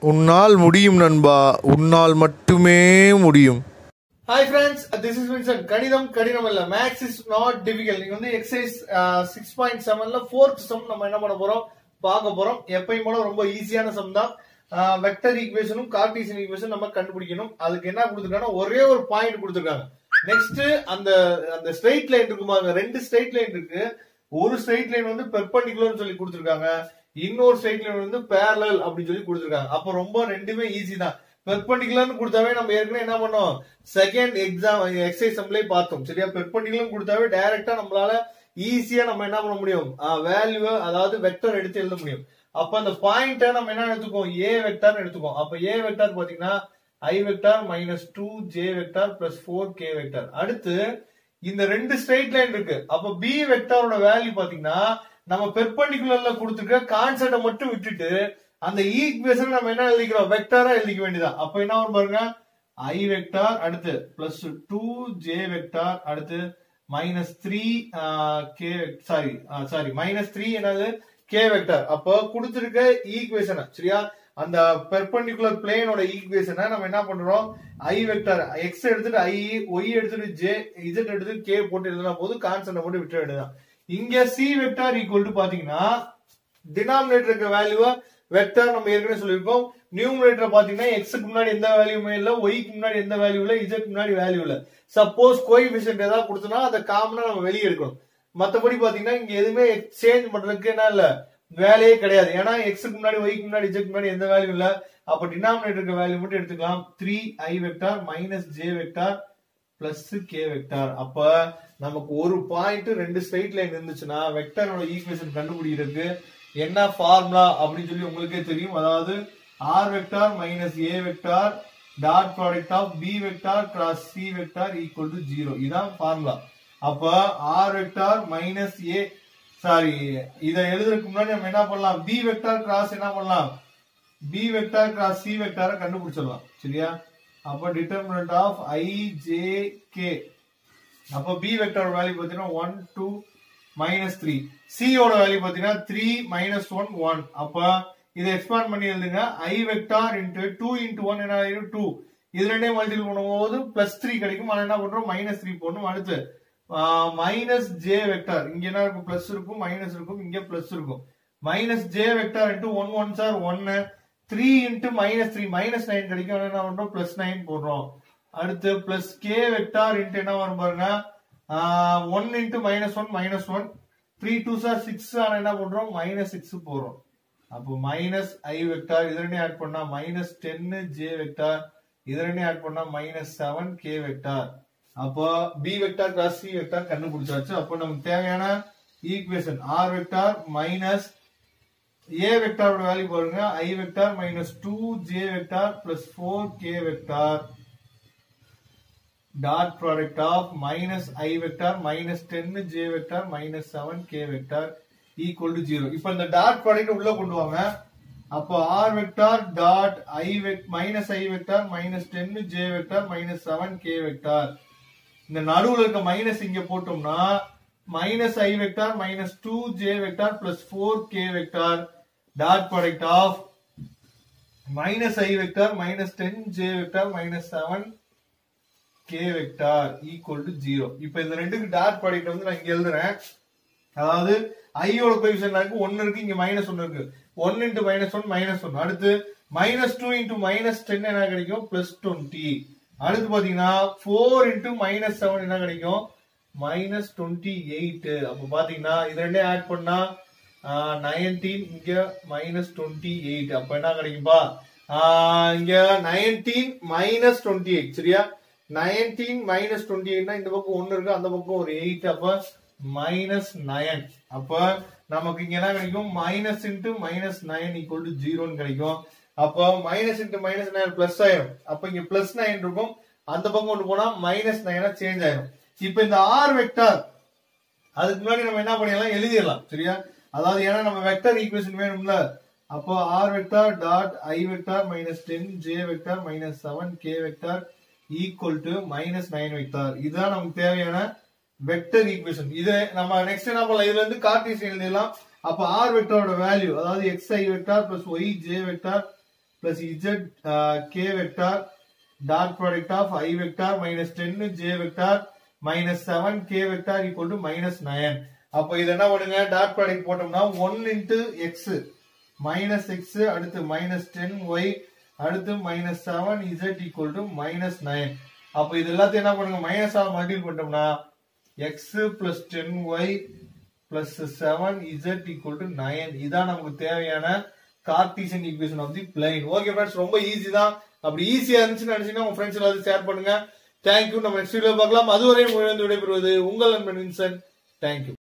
உன்னால் முடியும் நண்பா உன்னால் மட்டுமே முடியும் hi friends this is Vinson கணிதம் கடினம் இல்ல மேக்ஸ் இஸ் நாட் டிஃபிகல்ட் நீங்க வந்து எக்ஸசைஸ் சிக்ஸ் பாயிண்ட் செவன்ல ஃபோர்த் சம் நம்ம என்ன பண்ண போறோம் பார்க்க போறோம் எப்பயும் போல ரொம்ப ஈஸியான சம் தான் வெக்டர் ஈக்குவேஷனும் கார்டீசியன் ஈக்குவேஷன் நம்ம கண்டுபிடிக்கணும் அதுக்கு என்ன கொடுத்துருக்காங்கன்னா ஒரே ஒரு பாயிண்ட் கொடுத்துருக்காங்க நெக்ஸ்ட் அந்த அந்த ஸ்ட்ரெயிட் லைன் இருக்குமா அங்க ரெண்டு ஸ்ட்ரெயிட் லைன் இருக்கு ஒரு ஸ்ட்ரெயிட் லைன் வந்து பெர்பண்டிகுலர்னு சொல்லி கொடுத்துருக்காங்க இன்னொரு ஸ்ட்ரெயிட் லைன் வந்து பேரலல் அப்படின்னு சொல்லி கொடுத்துருக்காங்க அப்ப ரொம்ப ரெண்டுமே ஈஸி தான் பெர்பண்டிகுலர்னு கொடுத்தாவே நம்ம ஏற்கனவே என்ன பண்ணோம் செகண்ட் எக்ஸாம் எக்ஸசைஸ் நம்மளே பார்த்தோம் சரியா பெர்பண்டிகுலர் கொடுத்தாவே டைரக்டா நம்மளால ஈஸியா நம்ம என்ன பண்ண முடியும் வேல்யூ அதாவது வெக்டர் எடுத்து எழுத முடியும் அப்ப அந்த பாயிண்ட நம்ம என்ன எடுத்துக்கோம் ஏ வெக்டார் எடுத்துக்கோம் அப்ப ஏ வெக்டார் பாத்தீங்கன்னா I vector minus two J vector plus four K vector அடுத்து இந்த ரெண்டு ஸ்ட்ரெயிட் லைன் இருக்கு அப்ப பி வெக்டாரோட வேல்யூ பாத்தீங்கன்னா நம்ம பெர்பண்டிகுலர்ல கொடுத்துருக்க கான்செப்டை மட்டும் விட்டுட்டு அந்த ஈக்குவேஷன் நம்ம என்ன எழுதிக்கிறோம் வெக்டாரா எழுதிக்க வேண்டியதா அப்ப என்ன வரும் பாருங்க ஐ வெக்டார் அடுத்து பிளஸ் டூ ஜே வெக்டார் அடுத்து minus three K sorry sorry minus three என்னது கே வெக்டார் அப்போ கொடுத்துருக்க ஈக்குவேஷனை சரியா அந்த பெர்பண்டிகுலர் பிளேனோட ஈக்குவேஷனை நம்ம என்ன பண்றோம் ஐ வெக்டார் எக்ஸ் எடுத்துட்டு ஐ ஒய் எடுத்துட்டு ஜே இசட் எடுத்துட்டு கே போட்டு எழுதினா போது கான்செப்டை போட்டு விட்டு வேண்டியதான் இங்க சி வெக்டார் ஈக்குவல் டு பாத்தீங்கன்னா டினாமினேட்டர் இருக்க வேல்யூவை வெக்டார் நம்ம ஏற்கனவே சொல்லியிருக்கோம் நியூமரேட்டர் பாத்தீங்கன்னா எக்ஸுக்கு முன்னாடி எந்த வேல்யூமே இல்ல ஒய்க்கு முன்னாடி எந்த வேல்யூ இல்ல இசட் முன்னாடி வேல்யூ இல்ல சப்போஸ் கோஎஃபிஷியன்ட் ஏதாவது கொடுத்தனா அதை காமனா நம்ம வெளியே எடுக்கணும் மத்தபடி பாத்தீங்கன்னா இங்க எதுவுமே எக்ஸ்சேஞ்ச் பண்றதுக்கு என்ன இல்ல வேலையே கிடையாது ஏன்னா எக்ஸுக்கு முன்னாடி ஒய்க்கு முன்னாடி இசட் முன்னாடி எந்த வேல்யூ இல்ல அப்ப டினாமினேட்டருக்கு வேல்யூ மட்டும் எடுத்துக்கலாம் three I vector minus J vector plus K vector அப்ப நமக்கு ஒரு பாயிண்ட் ரெண்டு ஸ்ட்ரைட் லைன் இருந்துச்சுன்னா வெக்டாரோட ஈக்குவேஷன் கண்டுபிடிக்கிறதுக்கு என்ன ஃபார்முலா அப்படின்னு சொல்லி உங்களுக்கே தெரியும் அதாவது R vector minus A vector dot product of B vector cross C vector equal to zero இதான் ஃபார்முலா அப்ப R vector minus A sorry இதை எழுதுறதுக்கு முன்னாடி நம்ம என்ன பண்ணலாம் பி வெக்டார் கிராஸ் என்ன பண்ணலாம் பி வெக்டார் கிராஸ் சி வெக்டாரை கண்டுபிடிச்சிடலாம் சரியா அப்ப determinant of I J K அப்ப பி வெக்டார் வேல்யூ பாத்தீங்கன்னா ஒன் டூ மைனஸ் த்ரீ சியோட வேல்யூ பாத்தீங்கன்னா த்ரீ மைனஸ் ஒன் ஒன் அப்ப இதை எக்ஸ்பாண்ட் பண்ணி எழுதுங்க I vector into two into one என்ன ஆயிரும் டூ இது ரெண்டே மல்டிபிள் பண்ணும்போது பிளஸ் த்ரீ கிடைக்கும் ஆனா என்ன பண்றோம் மைனஸ் த்ரீ போடணும் அடுத்து மைனஸ் ஜே வெக்டார் இங்க என்ன இருக்கும் பிளஸ் இருக்கும் மைனஸ் இருக்கும் இங்க பிளஸ் இருக்கும் minus J vector into one one sir ஒன்னு three into minus three minus nine கிடைக்கும் ஆனா என்ன பண்றோம் பிளஸ் நைன் போடுறோம் அடுத்து பிளஸ் கே வெக்டார் இன்ட்டு என்ன வரும் பாருங்க one into minus one minus one three two sir six ஆனா என்ன பண்றோம் மைனஸ் சிக்ஸ் போடுறோம் அப்போ மைனஸ் ஐ வெக்டார் இது ரெண்டையும் ஆட் பண்ணா மைனஸ் டென்னு ஜே வெக்டார் இது ரெண்டையும் ஆட் பண்ணா மைனஸ் செவன் கே வெக்டார் அப்போ B vector cross C vector கண்டுபிடிச்சாச்சு அப்போ நமக்கு தேவையான equation R vector minus A வெக்டாரோட வேல்யூ பாருங்க I vector minus two J vector plus four K vector dot product of minus I vector minus ten J vector minus seven K vector equal to zero இப்போ இந்த dot product உள்ள கொண்டு வாங்க அப்போ R vector dot I vec minus I vector minus ten J vector minus seven K vector இந்த நடுவுல இருக்க minus இங்க போட்டோம்னா minus I vector minus two J vector plus four K vector dot product of minus I vector minus ten J vector minus seven K vector equal to zero இப்போ இந்த ரெண்டுக்கு dot product வந்து நான் இங்க எழுதுறேன் அதாவது ஐயோட கோஎஃபிஷியன்ட் இருக்கு ஒன்னு இருக்கு இங்க மைனஸ் ஒன்னு இருக்கு one into minus one minus one அடுத்து minus two into minus ten என்ன கிடைக்கும் பிளஸ் டுவெண்ட்டி அடுத்து பாத்தீங்கன்னா ஃபோர் இன்ட்டு மைனஸ் செவன் என்ன கிடைக்கும் மைனஸ் டுவெண்ட்டி எயிட் அப்போ பாத்தீங்கன்னா இது ரெண்டே ஆட் பண்ணா நைன்டீன் இங்க மைனஸ் டுவெண்ட்டி எயிட் அப்ப என்ன கிடைக்கும்பா இங்க நைன்டீன் மைனஸ் டுவெண்ட்டி எயிட் சரியா நைன்டீன் மைனஸ் டுவெண்ட்டி எயிட்னா இந்த பக்கம் ஒன்னு இருக்கு அந்த பக்கம் ஒரு எயிட் அப்ப மைனஸ் நயன் அப்ப நமக்கு இங்க என்ன கிடைக்கும் minus into minus nine equal to ஜீரோன்னு கிடைக்கும் அப்போ minus into minus nine plus ஆயிரும் அப்ப இங்க பிளஸ் நைன் இருக்கும் அந்த பக்கம் கொண்டு போனா மைனஸ் நைனா சேஞ்ச் ஆயிரும் இப்ப இந்த ஆர் வெக்டார் அதுக்கு முன்னாடி நம்ம என்ன பண்ணிடலாம் எழுதிடலாம் சரியா அதாவது ஏன்னா நம்ம வெக்டர் ஈக்குவேஷன் வேணும்ல அப்போ R vector dot I vector minus ten J vector minus seven K vector equal to minus nine vector இதுதான் நமக்கு தேவையான வெக்டர் ஈக்குவேஷன் இது நம்ம நெக்ஸ்ட் என்ன பண்ணலாம் இதுல இருந்து கார்டீசியன் எழுதிடலாம் அப்ப ஆர் வெக்டரோட வேல்யூ அதாவது X I vector plus Y J vector plus Z K vector dot product of I vector minus ten J vector minus seven K vector equal to minus nine அப்போ இது என்ன பண்ணுங்க டாட் ப்ராடக்ட் போட்டோம்னா one into X minus X அடுத்து minus ten Y அடுத்து minus seven Z equal to minus nine அப்போ இது எல்லாத்தையும் என்ன பண்ணுங்க மைனஸ் ஆக மல்டிபிள் பண்ணிட்டோம்னா X plus ten Y plus seven Z equal to nine இதான் நமக்கு தேவையான Cartesian equation of the plane okay friends ரொம்ப ஈஸி தான் அப்படி ஈஸியா இருந்துச்சுன்னு நினைச்சீங்கன்னா உங்க ஃப்ரெண்ட்ஸ் எல்லாரும் ஷேர் பண்ணுங்க தேங்க்யூ நம்ம நெக்ஸ்ட் வீடியோ பார்க்கலாம் அதுவரை உங்களிடம் விடைபெறுவது உங்கள் நண்பன் வின்சன் தேங்க்யூ